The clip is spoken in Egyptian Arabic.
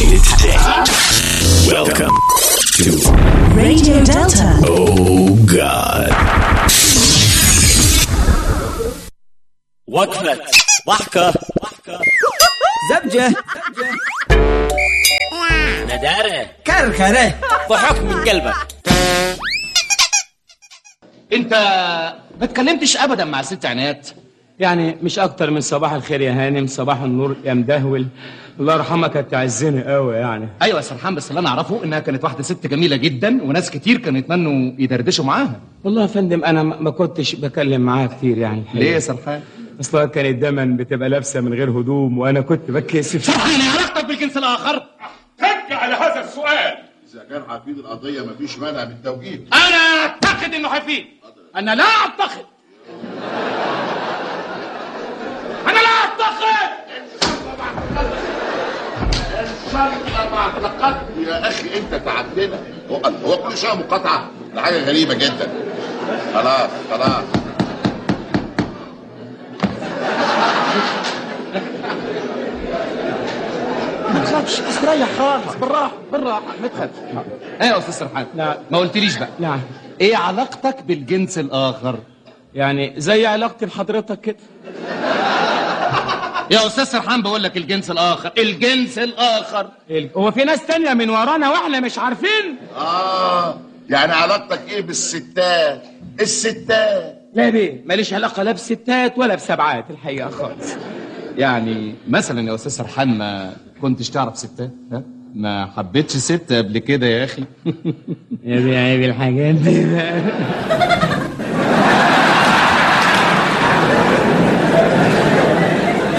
it today. Welcome to Radio Delta. Oh God. وقفة ضحكة زبجة ندارة كركرة ضحك من قلبك انت ما اتكلمتش ابدا مع ست عنايات يعني مش اكتر من صباح الخير يا هانم صباح النور يا مدهول الله يرحمها كانت تعزني قوي يعني ايوه يا سرحان بس اللي انا اعرفه انها كانت واحده ست جميله جدا وناس كتير كانوا يتمنوا يدردشوا معاها والله يا فندم انا ما ما كنتش بكلم معاها كتير يعني ليه يا سرحان اصلها كانت دايما بتبقى لابسه من غير هدوم وانا كنت بتكسف سرحان ايه علاقتك بالجنس الاخر ترجع على هذا السؤال إذا كان حفيد القضية مفيش مانع من التوجيه انا اعتقد انه حفيد انا لا اعتقد انا لا اعتقد إن شاء الله ما اعتقدت يا أخي أنت تعبتنا هو هو كل شوية مقاطعة ده حاجة غريبة جدا خلاص خلاص ما تخافش استريح خالص بالراحه بالراحه ما تخافش ايه يا استاذ سرحان نعم. ما قلتليش بقى نعم ايه علاقتك بالجنس الاخر يعني زي علاقتي بحضرتك كده يا استاذ سرحان بقول لك الجنس الاخر الجنس الاخر ال- هو في ناس تانية من ورانا واحنا مش عارفين آه يعني علاقتك إيه بالستات الستات لا بيه ماليش علاقة لا بستات ولا بسبعات الحقيقة خالص يعني مثلا يا استاذ سرحان ما كنتش تعرف ستات ها ما حبيتش ست قبل كده يا اخي يا بيه عيب الحاجات دي بقى